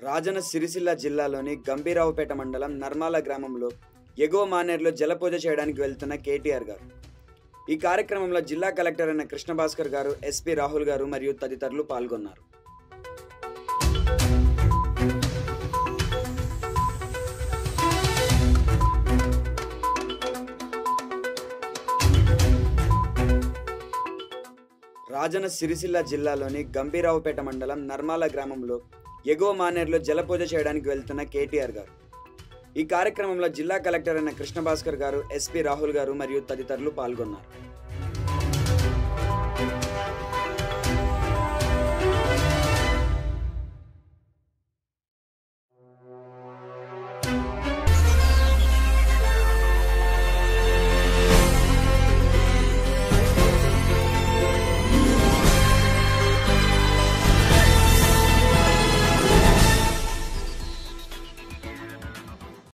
రాజన సిరిసిల్ల జిల్లాలోని గంభీరావుపేట మండలం నర్మాల గ్రామంలో ఎగువ మానేరులో జలపూజ చేయడానికి వెళ్తున్న కేటీఆర్ గారు ఈ కార్యక్రమంలో జిల్లా కలెక్టర్ అయిన కృష్ణభాస్కర్ గారు ఎస్పీ రాహుల్ గారు మరియు తదితరులు పాల్గొన్నారు రాజన సిరిసిల్ల జిల్లాలోని గంభీరావుపేట మండలం నర్మాల గ్రామంలో ఎగువ మానేరులో జలపూజ చేయడానికి వెళ్తున్న కేటీఆర్ గారు ఈ కార్యక్రమంలో జిల్లా కలెక్టర్ అయిన కృష్ణభాస్కర్ గారు ఎస్పీ రాహుల్ గారు మరియు తదితరులు పాల్గొన్నారు